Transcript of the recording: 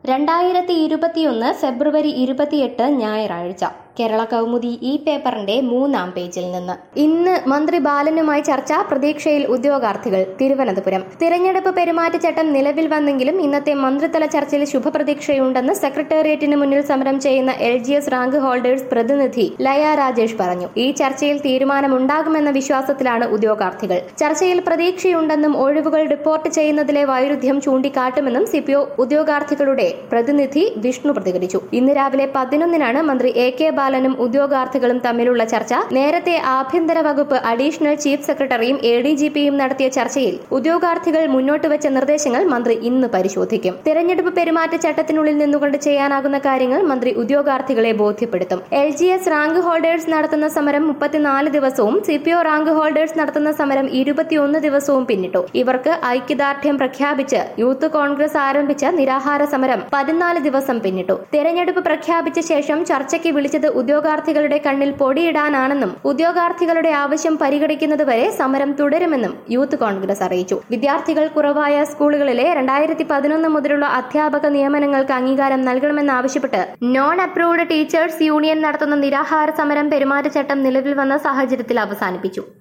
രണ്ടായിരത്തി ഇരുപത്തിയൊന്ന് ഫെബ്രുവരി ഇരുപത്തിയെട്ട് ഞായറാഴ്ച കേരള കൗമുദി ഈ പേപ്പറിന്റെ മൂന്നാം പേജിൽ നിന്ന് ഇന്ന് മന്ത്രി ബാലനുമായി ചർച്ച പ്രതീക്ഷയിൽ ഉദ്യോഗാർത്ഥികൾ തിരുവനന്തപുരം തിരഞ്ഞെടുപ്പ് പെരുമാറ്റച്ചട്ടം നിലവിൽ വന്നെങ്കിലും ഇന്നത്തെ മന്ത്രിതല ചർച്ചയിൽ ശുഭപ്രതീക്ഷയുണ്ടെന്ന് സെക്രട്ടേറിയറ്റിന് മുന്നിൽ സമരം ചെയ്യുന്ന L G S rank holders പ്രതിനിധി ലയ രാജേഷ് പറഞ്ഞു ഈ ചർച്ചയിൽ തീരുമാനമുണ്ടാകുമെന്ന വിശ്വാസത്തിലാണ് ഉദ്യോഗാർത്ഥികൾ ചർച്ചയിൽ പ്രതീക്ഷയുണ്ടെന്നും ഒഴിവുകൾ റിപ്പോർട്ട് ചെയ്യുന്നതിലെ വൈരുദ്ധ്യം ചൂണ്ടിക്കാട്ടുമെന്നും സിപിഒ ഉദ്യോഗാർത്ഥികളുടെ പ്രതിനിധി വിഷ്ണു പ്രതികരിച്ചു ഇന്ന് രാവിലെ പതിനൊന്നിനാണ് മന്ത്രി എ കെ ബാലനും ഉദ്യോഗാർത്ഥികളും തമ്മിലുള്ള ചർച്ച നേരത്തെ ആഭ്യന്തര വകുപ്പ് അഡീഷണൽ ചീഫ് സെക്രട്ടറിയും എ ഡി ജി പിയും നടത്തിയ ചർച്ചയിൽ ഉദ്യോഗാർത്ഥികൾ മുന്നോട്ട് വെച്ച നിർദ്ദേശങ്ങൾ മന്ത്രി ഇന്ന് പരിശോധിക്കും തെരഞ്ഞെടുപ്പ് പെരുമാറ്റച്ചട്ടത്തിനുള്ളിൽ നിന്നുകൊണ്ട് ചെയ്യാനാകുന്ന കാര്യങ്ങൾ മന്ത്രി ഉദ്യോഗാർത്ഥികളെ ബോധ്യപ്പെടുത്തും L G S rank holders നടത്തുന്ന സമരം മുപ്പത്തിനാല് ദിവസവും സിപിഒ റാങ്ക് ഹോൾഡേഴ്സ് നടത്തുന്ന സമരം ഇരുപത്തിയൊന്ന് ദിവസവും പിന്നിട്ടു ഇവർക്ക് ഐക്യദാർഢ്യം പ്രഖ്യാപിച്ച് യൂത്ത് കോൺഗ്രസ് ആരംഭിച്ച നിരാഹാര സമരം പതിനാല് ദിവസം പിന്നിട്ടു തെരഞ്ഞെടുപ്പ് പ്രഖ്യാപിച്ച ശേഷം ചർച്ചയ്ക്ക് വിളിച്ചത് ഉദ്യോഗാർത്ഥികളുടെ കണ്ണിൽ പൊടിയിടാനാണെന്നും ഉദ്യോഗാർത്ഥികളുടെ ആവശ്യം പരിഗണിക്കുന്നതുവരെ സമരം തുടരുമെന്നും യൂത്ത് കോൺഗ്രസ് അറിയിച്ചു വിദ്യാർത്ഥികൾ കുറവായ സ്കൂളുകളിലെ രണ്ടായിരത്തി പതിനൊന്ന് മുതലുള്ള അധ്യാപക നിയമനങ്ങൾക്ക് അംഗീകാരം നൽകണമെന്നാവശ്യപ്പെട്ട് നോൺ അപ്രൂവ്ഡ് ടീച്ചേഴ്സ് യൂണിയൻ നടത്തുന്ന നിരാഹാര സമരം പെരുമാറ്റച്ചട്ടം നിലവിൽ വന്ന സാഹചര്യത്തിൽ അവസാനിപ്പിച്ചു